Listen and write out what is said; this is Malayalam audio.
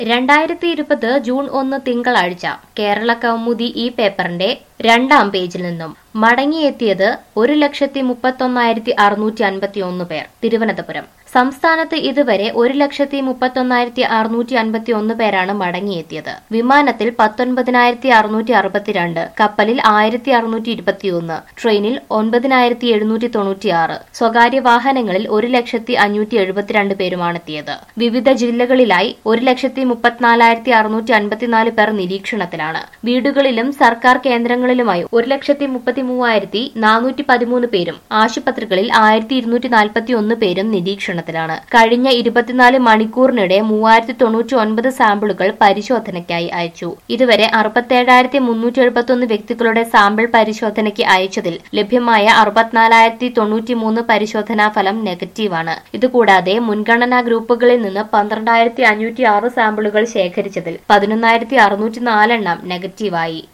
രണ്ടായിരത്തി ഇരുപത് ജൂൺ ഒന്ന് തിങ്കളാഴ്ച കേരള കൗമുദി ഈ പേപ്പറിന്റെ രണ്ടാം പേജിൽ നിന്നും മടങ്ങിയെത്തിയത് ഒരു ലക്ഷത്തി മുപ്പത്തൊന്നായിരത്തി അറുന്നൂറ്റി അൻപത്തി ഒന്ന് പേർ തിരുവനന്തപുരം സംസ്ഥാനത്ത് ഇതുവരെ ഒരു ലക്ഷത്തി മുപ്പത്തൊന്നായിരത്തി അറുന്നൂറ്റി അൻപത്തി ഒന്ന് പേരാണ് മടങ്ങിയെത്തിയത് വിമാനത്തിൽ പത്തൊൻപതിനായിരത്തി അറുന്നൂറ്റി അറുപത്തിരണ്ട് കപ്പലിൽ ആയിരത്തി അറുന്നൂറ്റി ഇരുപത്തിയൊന്ന് ട്രെയിനിൽ ഒൻപതിനായിരത്തി എഴുന്നൂറ്റി തൊണ്ണൂറ്റിയാറ് സ്വകാര്യ വാഹനങ്ങളിൽ ഒരു ലക്ഷത്തി അഞ്ഞൂറ്റി എഴുപത്തിരണ്ട് പേരുമാണെത്തിയത് വിവിധ ജില്ലകളിലായി ഒരു ലക്ഷത്തി മുപ്പത്തിനാലായിരത്തി അറുന്നൂറ്റി അൻപത്തിനാല് പേർ നിരീക്ഷണത്തിലാണ് വീടുകളിലും സർക്കാർ കേന്ദ്രങ്ങളിലുമായി ഒരു ലക്ഷത്തി മുപ്പത്തി മൂവായിരത്തി നാനൂറ്റി പതിമൂന്ന് പേരും ആശുപത്രികളിൽ ആയിരത്തി ഇരുന്നൂറ്റി നാൽപ്പത്തി ഒന്ന് പേരും നിരീക്ഷണത്തിലാണ് കഴിഞ്ഞ ഇരുപത്തിനാല് മണിക്കൂറിനിടെ മൂവായിരത്തി തൊണ്ണൂറ്റി ഒൻപത് സാമ്പിളുകൾ പരിശോധനയ്ക്കായി അയച്ചു ഇതുവരെ അറുപത്തേഴായിരത്തി മുന്നൂറ്റി എഴുപത്തൊന്ന് വ്യക്തികളുടെ സാമ്പിൾ പരിശോധനയ്ക്ക് അയച്ചതിൽ ലഭ്യമായ അറുപത്തിനാലായിരത്തി തൊണ്ണൂറ്റി മൂന്ന് പരിശോധനാ ഫലം നെഗറ്റീവാണ് ഇതുകൂടാതെ മുൻഗണനാ ഗ്രൂപ്പുകളിൽ നിന്ന് പന്ത്രണ്ടായിരത്തി അഞ്ഞൂറ്റി ആറ് സാമ്പിളുകൾ ശേഖരിച്ചതിൽ പതിനൊന്നായിരത്തി അറുന്നൂറ്റി നാലെണ്ണം നെഗറ്റീവായി